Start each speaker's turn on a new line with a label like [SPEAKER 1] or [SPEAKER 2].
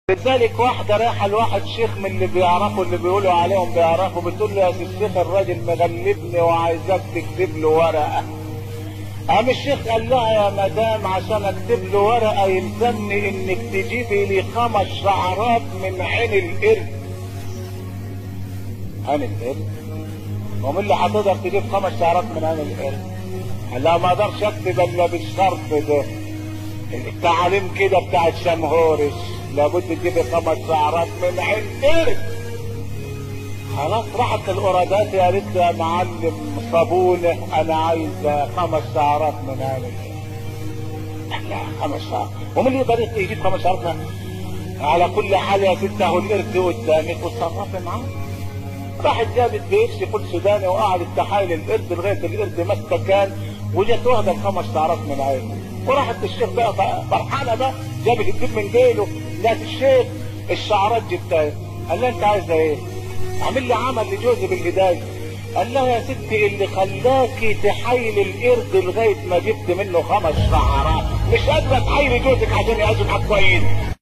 [SPEAKER 1] لذلك واحدة رايحة لواحد شيخ من اللي بيعرفوا اللي بيقولوا عليهم بيعرفوا بتقول له يا سي الشيخ الراجل مغلبني وعايزاك تكتب له ورقة قام الشيخ قال لها يا مدام عشان اكتب له ورقة يلزمني انك تجيبي لي خمس شعرات من عين القرد عين القرد ومين اللي هتقدر تجيب خمس شعرات من عين القرد قال لها ما اقدرش اكتب الا بالشرط ده التعاليم كده بتاعت شمهورش لابد تجيبي خمس شعرات من عين قرد خلاص راحت الأورادات يا ريت يا معلم صابونة أنا عايز خمس شعرات من عين لا خمس شعرات ومين اللي يقدر يجيب خمس شعرات من على كل حال يا ست اهو القرد قدامك وتصرفي معاه راحت جابت بيبسي فول سوداني وقعدت تحايل القرد لغايه القرد ما استكان وجت واخده الخمس شعرات من عينه وراحت الشيخ بقى فرحانه بقى جابت الدب من ديله لقت الشيخ الشعرات جبتها قال لها انت عايزه ايه؟ عامل لي عمل لجوزي بالهدايه قال لها يا ستي اللي خلاكي تحايل القرد لغايه ما جبت منه خمس شعرات مش قادره تحايلي جوزك عشان يعيش معاك كويس